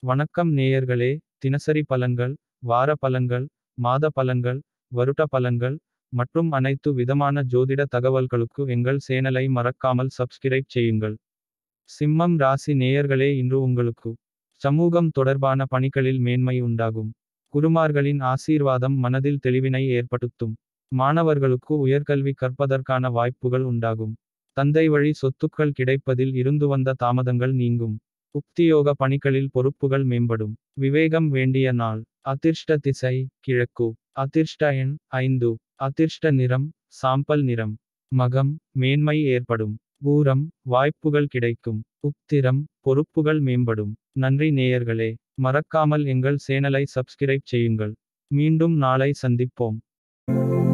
வணக்கம் நேயர்களே தினசரி பலன்கள் வார பலன்கள் மாத பலன்கள் வருட பலன்கள் மற்றும் அனைத்து விதமான ஜோதிட தகவல்களுக்கு எங்கள் சேனலை மறக்காமல் சப்ஸ்கிரைப் செய்யுங்கள் சிம்மம் ராசி நேயர்களே இன்று உங்களுக்கு சமூகம் தொடர்பான பணிகளில் மேன்மை உண்டாகும் குருமார்களின் ஆசீர்வாதம் மனதில் தெளிவினை ஏற்படுத்தும் மாணவர்களுக்கு உயர்கல்வி கற்பதற்கான வாய்ப்புகள் உண்டாகும் தந்தை வழி சொத்துக்கள் கிடைப்பதில் இருந்து வந்த தாமதங்கள் நீங்கும் உத்தியோக பணிகளில் பொறுப்புகள் மேம்படும் விவேகம் வேண்டிய நாள் அதிர்ஷ்ட திசை கிழக்கு அதிர்ஷ்ட எண் ஐந்து அதிர்ஷ்ட நிறம் சாம்பல் நிறம் மகம் மேன்மை ஏற்படும் பூரம் வாய்ப்புகள் கிடைக்கும் உத்திரம் பொறுப்புகள் மேம்படும் நன்றி நேயர்களே மறக்காமல் எங்கள் சேனலை சப்ஸ்கிரைப் செய்யுங்கள் மீண்டும் நாளை சந்திப்போம்